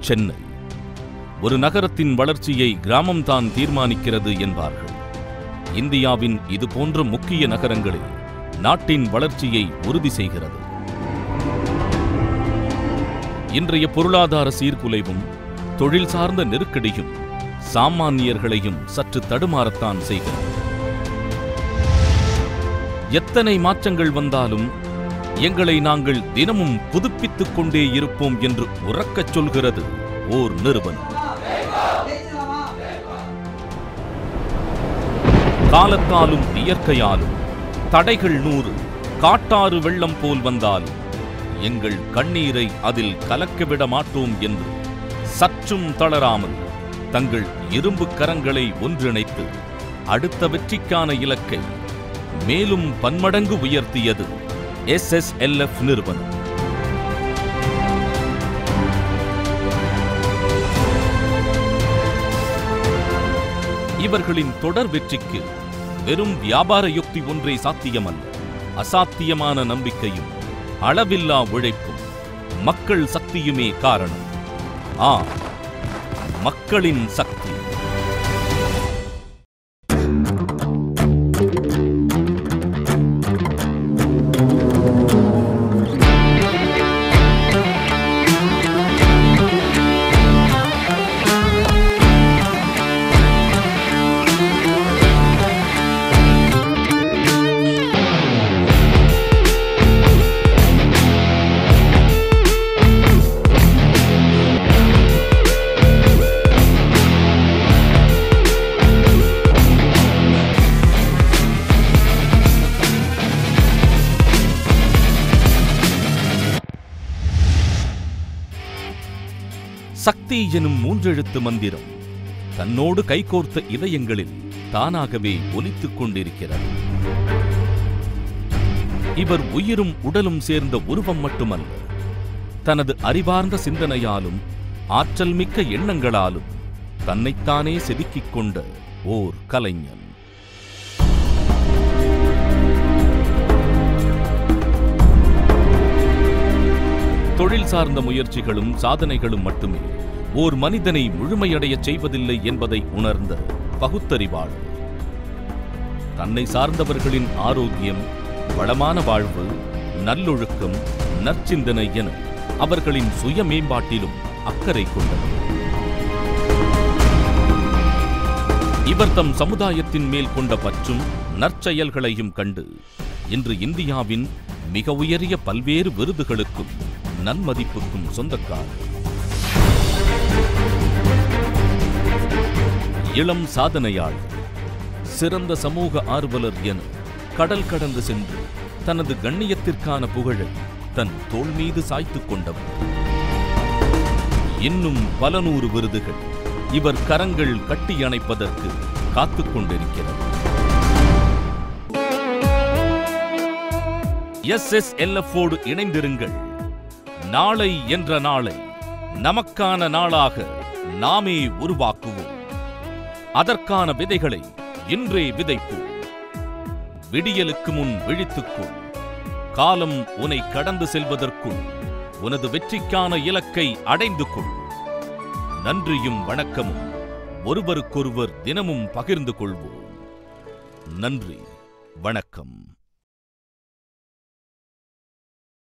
சென்னை ஒரு நகரத்தின் வளர்ச்சியை கிராமம்தான் தீர்மானிக்கிறது என்பார்கள் இந்தியாவின் இதுபோன்ற முக்கிய நகரங்களே நாட்டின் வளர்ச்சியை உறுதி செய்கிறது இன்றைய பொருளாதார சீர்குலைவும் தொழில் சார்ந்த நெருக்கடியும் சாமானியர்களையும் சற்று தடுமாறத்தான் செய்கிறது எத்தனை மாற்றங்கள் வந்தாலும் எங்களை நாங்கள் தினமும் புதுப்பித்துக் கொண்டே இருப்போம் என்று உறக்கச் சொல்கிறது ஓர் நிறுவனம் காலத்தாலும் இயற்கையாலும் தடைகள் நூறு காட்டாறு வெள்ளம் போல் வந்தாலும் எங்கள் கண்ணீரை அதில் கலக்கவிட மாட்டோம் என்று சற்றும் தளராமல் தங்கள் இரும்பு கரங்களை ஒன்றிணைத்து அடுத்த வெற்றிக்கான இலக்கை மேலும் பன்மடங்கு உயர்த்தியது எஸ்எஸ்எல்எஃப் நிறுவனம் இவர்களின் தொடர் வெற்றிக்கு வெறும் வியாபார யுக்தி ஒன்றே சாத்தியமல்ல அசாத்தியமான நம்பிக்கையும் அளவில்லா உழைப்பும் மக்கள் சக்தியுமே காரணம் ஆ மக்களின் சக்தி சக்தி எனும் மூன்றெழுத்து மந்திரம் தன்னோடு கைகோர்த்த இதயங்களில் தானாகவே ஒலித்துக் கொண்டிருக்கிறது இவர் உயிரும் உடலும் சேர்ந்த உருவம் மட்டுமல்ல தனது அறிவார்ந்த சிந்தனையாலும் ஆற்றல் மிக்க எண்ணங்களாலும் தன்னைத்தானே செதுக்கிக் கொண்ட ஓர் கலைஞன் தொழில் சார்ந்த முயற்சிகளும் சாதனைகளும் மட்டுமே ஓர் மனிதனை முழுமையடையச் செய்வதில்லை என்பதை உணர்ந்த பகுத்தறிவாளர் தன்னை சார்ந்தவர்களின் ஆரோக்கியம் வளமான வாழ்வு நல்லொழுக்கம் நற்சிந்தனை என அவர்களின் சுய மேம்பாட்டிலும் அக்கறை கொண்டவர் இவர் தம் சமுதாயத்தின் மேல் கொண்ட பற்றும் நற்செயல்களையும் கண்டு இன்று இந்தியாவின் மிக உயரிய பல்வேறு விருதுகளுக்கும் நன்மதிப்புக்கும் சொந்தக்காரர் இளம் சாதனையாளர் சிறந்த சமூக ஆர்வலர் என கடல் கடந்து சென்று தனது கண்ணியத்திற்கான புகழை தன் தோள் மீது சாய்த்துக் கொண்டவர் இன்னும் பல நூறு விருதுகள் இவர் கரங்கள் கட்டி அணைப்பதற்கு காத்துக் கொண்டிருக்கிறது எஸ் எஸ் எல்எஃபோடு இணைந்திருங்கள் நாளை என்ற நாளை நமக்கான நாளாக நாமே உருவாக்குவோம் அதற்கான விதைகளை இன்றே விதைப்போம் விடியலுக்கு முன் விழித்துக்கொள் காலம் உன்னை கடந்து செல்வதற்குள் உனது வெற்றிக்கான இலக்கை அடைந்து கொள் நன்றியும் வணக்கமும் ஒருவருக்கொருவர் தினமும் பகிர்ந்து கொள்வோம் நன்றி வணக்கம்